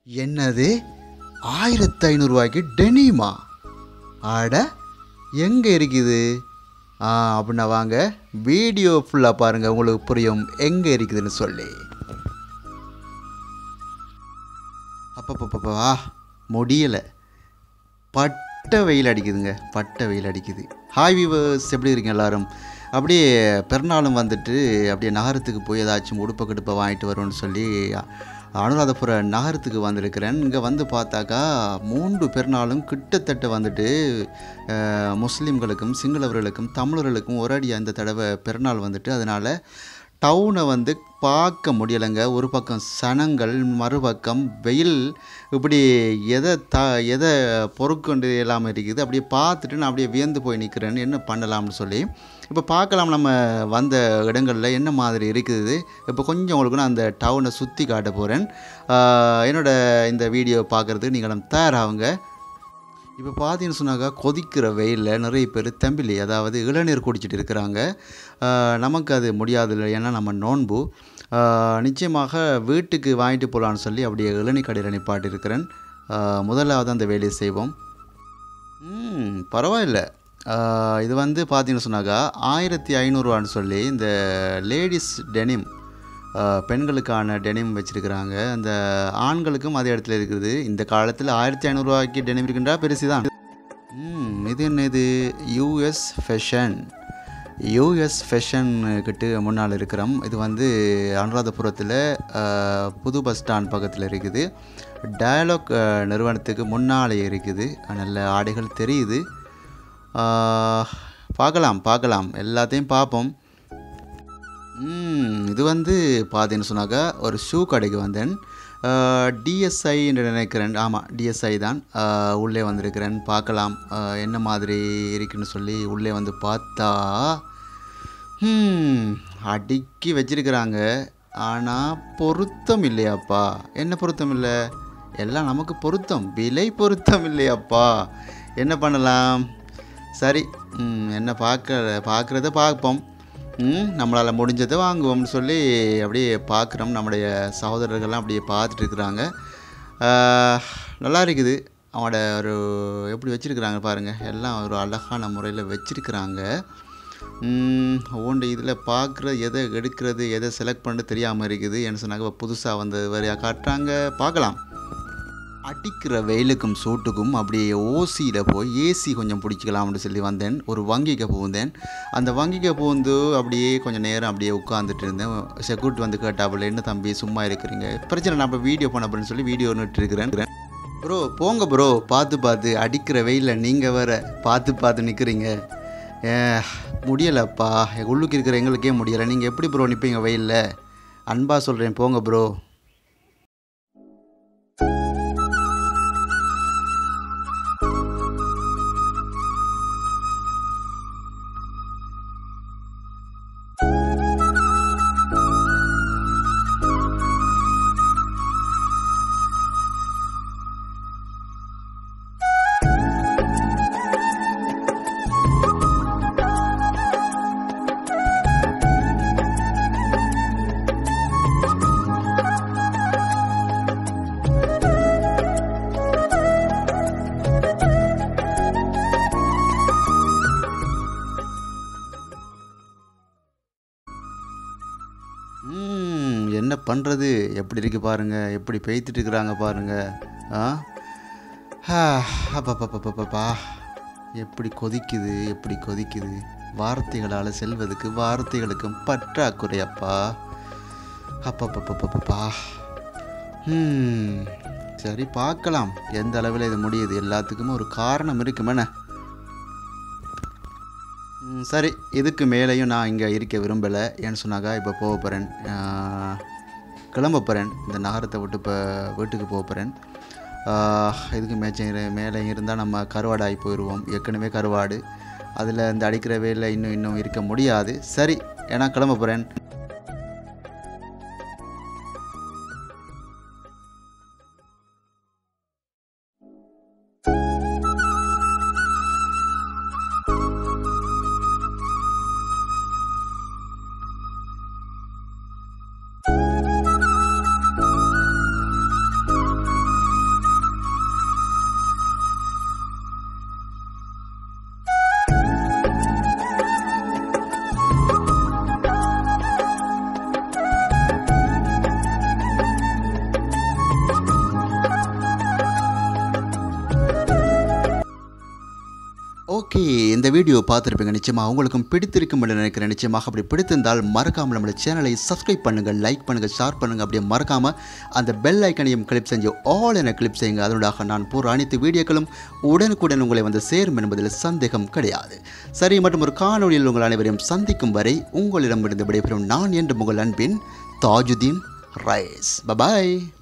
என்னது ஆயிரத்தி ஐநூறுரூவாய்க்கு டெனிமா ஆட எங்கே இருக்குது ஆ அப்படின்னா வாங்க வீடியோ ஃபுல்லாக பாருங்கள் உங்களுக்கு புரியும் எங்கே இருக்குதுன்னு சொல்லி அப்பப்பப்பா முடியலை பட்ட வெயில் அடிக்குதுங்க பட்ட வெயில் அடிக்குது ஹாய் வீவர்ஸ் எப்படி இருக்கீங்க எல்லாரும் அப்படியே பெருநாளும் வந்துட்டு அப்படியே நகரத்துக்கு போய் ஏதாச்சும் உடுப்பை கடுப்பை வாங்கிட்டு வரும்னு சொல்லி அனுராதபுர நகரத்துக்கு வந்திருக்கிறேன் இங்கே வந்து பார்த்தாக்கா மூன்று பெருநாளும் கிட்டத்தட்ட வந்துட்டு அஹ், முஸ்லீம்களுக்கும் சிங்களவர்களுக்கும் தமிழர்களுக்கும் ஒரேடியாக இந்த தடவை பெருநாள் வந்துட்டு அதனால் டவுனை வந்து பார்க்க முடியலைங்க ஒரு பக்கம் சனங்கள் மறுபக்கம் வெயில் இப்படி எதை த எதை பொறுக்கொண்டு இல்லாமல் இருக்குது அப்படியே பார்த்துட்டு நான் அப்படியே வியந்து போய் நிற்கிறேன் என்ன பண்ணலாம்னு சொல்லி இப்போ பார்க்கலாம் நம்ம வந்த இடங்களில் என்ன மாதிரி இருக்குது இப்போ கொஞ்சம் உங்களுக்கு நான் அந்த டவுனை சுற்றி காட்ட போகிறேன் என்னோட இந்த வீடியோ பார்க்குறதுக்கு நீங்களும் தயாராகுங்க இப்போ பார்த்தீங்கன்னு சொன்னாக்கா கொதிக்கிற வெயிலில் நிறைய பேர் தம்பிலி அதாவது இளநீர் குடிச்சிட்டு இருக்கிறாங்க ஆஹ் நமக்கு அது முடியாது இல்லை ஏன்னா நம்ம நோன்பு ஆஹ் நிச்சயமாக வீட்டுக்கு வாங்கிட்டு போகலான்னு சொல்லி அப்படியே இளநீர் கடையில் நிப்பாட்டி இருக்கிறேன் ஆஹ் முதலாவது அந்த வேலையை செய்வோம் ம் பரவாயில்ல ஆஹ் இது வந்து பார்த்தீங்கன்னு சொன்னாக்கா ஆயிரத்தி ஐநூறுரூவான்னு சொல்லி இந்த லேடிஸ் டெனிம் ஆஹ் பெண்களுக்கான டெனிம் வச்சுருக்கிறாங்க அந்த ஆண்களுக்கும் அதே இடத்துல இருக்குது இந்த காலத்தில் ஆயிரத்தி ஐநூறுரூவாய்க்கு டெனிம் இருக்குன்றா பெருசு தான் ம் இது என்ன இது யூஎஸ் ஃபேஷன் யூஎஸ் ஃபேஷன் கிட்ட முன்னால் இருக்கிறோம் இது வந்து அனுராதபுரத்தில் ஆஹ், புது பஸ் ஸ்டாண்ட் பக்கத்தில் இருக்குது டயலாக் ஆஹ், நிறுவனத்துக்கு முன்னாலே இருக்குது நல்ல ஆடைகள் தெரியுது ஆஹ், பார்க்கலாம் பார்க்கலாம் எல்லாத்தையும் பார்ப்போம் ம், இது வந்து பார்த்தீங்கன்னு சொன்னாக்கா ஒரு ஷூ கடைக்கு வந்தேன் டிஎஸ்ஐ என்று நினைக்கிறேன் ஆமாம் டிஎஸ்ஐ தான் ஆஹ், உள்ளே வந்திருக்கிறேன் பார்க்கலாம் ஆஹ், என்ன மாதிரி இருக்குன்னு சொல்லி உள்ளே வந்து பார்த்தா ம், அடுக்கி வச்சிருக்கிறாங்க ஆனால் பொருத்தம் இல்லையாப்பா என்ன பொருத்தம் இல்லை எல்லாம் நமக்கு பொருத்தம் விலை பொருத்தம் இல்லையாப்பா என்ன பண்ணலாம் சரி ம், என்ன பார்க்க பார்க்குறத பார்ப்போம் ம், நம்மளால் முடிஞ்சதை வாங்குவோம்னு சொல்லி அப்படியே பார்க்குறோம் நம்முடைய சகோதரர்கள்லாம் அப்படியே பார்த்துட்டு இருக்கிறாங்க ஆஹ், நல்லா இருக்குது அவனோட ஒரு எப்படி வச்சுருக்குறாங்க பாருங்கள் எல்லாம் ஒரு அழகான முறையில் வச்சுருக்குறாங்க ஒவ்வொன்று இதில் பார்க்குற எதை எடுக்கிறது எதை செலக்ட் பண்ணிட்டு தெரியாமல் இருக்குது என்ன சொன்னாங்க புதுசாக வந்து வரையா காட்டுறாங்க பார்க்கலாம் அடிக்கிற வெயிலுக்கும் சூட்டுக்கும் அப்படியே ஓசியில் போய் ஏசி கொஞ்சம் பிடிச்சிக்கலாம்னு சொல்லி வந்தேன் ஒரு வங்கிக்கு புகுந்தேன் அந்த வங்கிக்கு புகுந்து அப்படியே கொஞ்சம் நேரம் அப்படியே உட்காந்துட்டு இருந்தேன் செக்யூரிட்டி வந்து கேட்டாப்புல என்ன தம்பி சும்மா இருக்கிறீங்க பிரச்சனை நான் இப்போ வீடியோ பண்ண அப்படின்னு சொல்லி வீடியோ இருக்கிறேன் ப்ரோ போங்க ப்ரோ பார்த்து பார்த்து அடிக்கிற வெயிலில் நீங்கள் வேற பார்த்து பார்த்து நிற்கிறீங்க முடியலப்பா உள்ளுக்கு இருக்கிற எங்களுக்கே முடியலை நீங்கள் எப்படி ப்ரோ நிற்பீங்க வெயிலில் அன்பாக சொல்கிறேன் போங்க ப்ரோ ம், என்ன பண்ணுறது எப்படி இருக்கு பாருங்க எப்படி பெய்த்துட்டு இருக்கிறாங்க பாருங்க ஆ ஆ, அப்பப்பப்பப்பப்பா எப்படி கொதிக்குது எப்படி கொதிக்குது வார்த்தைகளால் செல்வதுக்கு வார்த்தைகளுக்கும் பற்றாக்குறை அப்பா அப்பப்பப்பப்பப்பா ம் சரி பார்க்கலாம் எந்த அளவில் இது முடியுது எல்லாத்துக்கும் ஒரு காரணம் இருக்குமேண்ணே ம், சரி இதுக்கு மேலேயும் நான் இங்கே இருக்க விரும்பலை ஏன்னு சொன்னாக்கா இப்போ போக போகிறேன் கிளம்ப போகிறேன் இந்த நகரத்தை விட்டு இப்போ வீட்டுக்கு போக போகிறேன் இதுக்கு மேட்ச மேலே இருந்தால் நம்ம கருவாடாகி போயிடுவோம் ஏற்கனவே கருவாடு அதில் இந்த அடிக்கிற வேலை இன்னும் இன்னும் இருக்க முடியாது சரி ஏன்னா கிளம்ப போகிறேன் ஓகே இந்த வீடியோ பார்த்துருப்பீங்க நிச்சயமாக உங்களுக்கும் பிடித்திருக்கும் என்று நினைக்கிறேன் நிச்சயமாக அப்படி பிடித்திருந்தால் மறக்காமல் நம்மளோட சேனலை சப்ஸ்கிரைப் பண்ணுங்கள் லைக் பண்ணுங்கள் ஷேர் பண்ணுங்கள் அப்படியே மறக்காமல் அந்த பெல் ஐக்கனையும் கிளிப் செஞ்சு ஆல் என கிளிப் செய்யுங்க அதனூடாக நான் போகிற அனைத்து வீடியோக்களும் உடனுக்குடன் உங்களை வந்து சேரும் என்பதில் சந்தேகம் கிடையாது சரி மற்றும் ஒரு காணொலியில் உங்கள் அனைவரையும் சந்திக்கும் வரை உங்களிடமிருந்து விடைபெறும் நான் என்று உங்கள் அன்பின் தாஜுதீன் ரைஸ் பபாய்